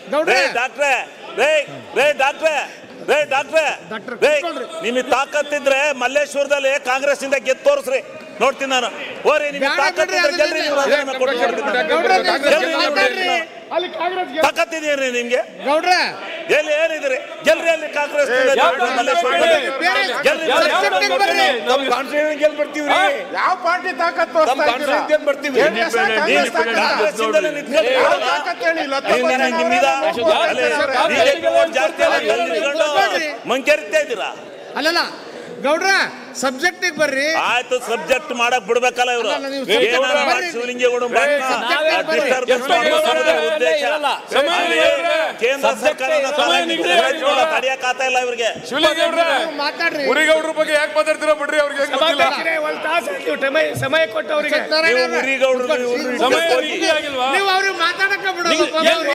ಗೌಡ್ರೆ. ರೇ ಡಾಕ್ಟ್ರೆ ರೇ ರೇ ಡಾಕ್ಟ್ರೆ ರೇ ಡಾಕ್ಟ್ರೆ ಡಾಕ್ಟ್ರ್ ರೇ ಕೂತ್ಕೊಳ್ರಿ. ನಿಮಗೆ ತಾಕತ್ತಿದ್ರೆ ಮಲ್ಲೇಶ್ವರದಲ್ಲಿ ಕಾಂಗ್ರೆಸ್ ಇಂದ ಗೆದ್ದು ತೋರಿಸ್ರಿ ನೋಡ್ತೀನಿ ನಾನು ಓರಿ ನಿಮಗೆ ಬೇಡ ಬಿಡ್ರಿ, ತಾಕತ್ತಿದ್ರೆ ಅದನ್ನ ಗೆಲ್ರಿ ನೀವು ರಾಜೀನಾಮೆ ಕೊಟ್ಟು ನೋಡ್ತೀನಿ ನಾನು. ಗೌಡ್ರೆ, ನೀವು ಗೆಲ್ರಿ ನೀವು ಮಾತಾಡ್ರಿ. ನಾನು. ಅಲ್ಲಿ ಕಾಂಗ್ರೆಸ್ ಗೆ- ತಾಕತ್ತಿದೆಯೇನ್ರಿ ನಿಮ್ಗೆ ಗೌಡ್ರೆ ಎಲ್ಲಿ ಏನಿದ್ರಿ ಗೆಲ್ರಿ ಅಲ್ಲಿ ಕಾಂಗ್ರೆಸ್ ಇಂದ ಮಲ್ಲೇಶ್ವರದಲ್ಲಿ ಬೇರೆ ಗೆಲ್ರಿ ಯಾವ- ಯಾವ- ಸಬ್ಜೆಕ್ಟಿಗೆ ಬರ್ರಿ. ನಮ್ ಕಾನ್ಸ್ಟಿಟ್ಯೂಷನ್ ಗೆಲ್ ಬರ್ತೀವ್ರಿ ಯಾವ ಪಾರ್ಟಿ ತಾಕತ್ ತೋರಿಸ್ತಾ ನಮ್ ಇದ್ದೀರಾ? ಕಾನ್ಸ್ಟಿಟ್ಯೂಷನ್ ಗೆಲ್ ಬರ್ತೀವಿ JDS ಆ, ಕಾಂಗ್ರೆಸ್ ತಾಕತ್ತ? ಕಾಂಗ್ರೆಸ್ ಇಂದಲೇ ನಿಂತ್ಕೊಳ್ಳಿ. ಯಾವ ತಾಕತ್ ಹೇಳಿ? ಇಲ್ಲ, ನೀವು ತಪ್ಪು ನನಗೆ ನಿಮ್ಮಿದ ಅಲ್ಲಿ BJP ಓಟ್ ಜಾಸ್ತಿ ಅಲ್ಲ, ಅಲ್ಲಿ ನಿಂತ್ಕೊಂಡು ಮಂಕೆರಿತಾ ಇದ್ದೀರಾ ಅಲ್ಲಲ್ಲ ಗೌಡ್ರ ಸಬ್ಜೆಕ್ಟಿಗೆ ಬರ್ರಿ ಆಯ್ತು ಸಬ್ಜೆಕ್ಟ್ ಮಾಡಕ್ ಬಿಡ್ಬೇಕಲ್ಲ ಇವರು ಅಲ್ಲ, ನೀವು subject ಏನಾರ ಬರ್ರಿ. ಮಾಡಿ ಶಿವಲಿಂಗೇಗೌಡ subject ಬರ್ರಿ. ಉದ್ದೇಶ ಅಲ್ಲಿ ಕೇಂದ್ರ ಸರ್ಕಾರ ತಡೆಯಕ್ಕಾಗ್ತಾ ಇಲ್ಲ ಇವ್ರಿಗೆ ನೀವು ಮಾತಾಡ್ರಿ ಉರಿಗೌಡ್ರ ಬಗ್ಗೆ ಯಾಕೆ ಮಾತಾಡ್ತೀರಾ ಬಿಡ್ರಿ ಅವ್ರಿಗೆ ಹೆಂಗ್ ಗೊತ್ತಿಲ್ಲ ಒಂದ್ ತಾಸು ಆಯ್ತು ಸಮಯ ಸಮಯ ಕೊಟ್ಟು ಅವರಿಗೆ ಸತ್ಯನಾರಾಯಣ ನೀವು ಅವ್ರೆ. ಉರಿಗೌಡ್ರು, ಕೂತ್ಕೊಳ್ಳಿ. ಇವ್ರು ಕೂತ್ಕೊಳ್ಳಿ. ಸಮಯ ಆಗಿಲ್ವಾ? ನೀವು ಅವ್ರಿಗೆ ಮಾತಾಡಕ್ಕೆ ಬಿಡೋದು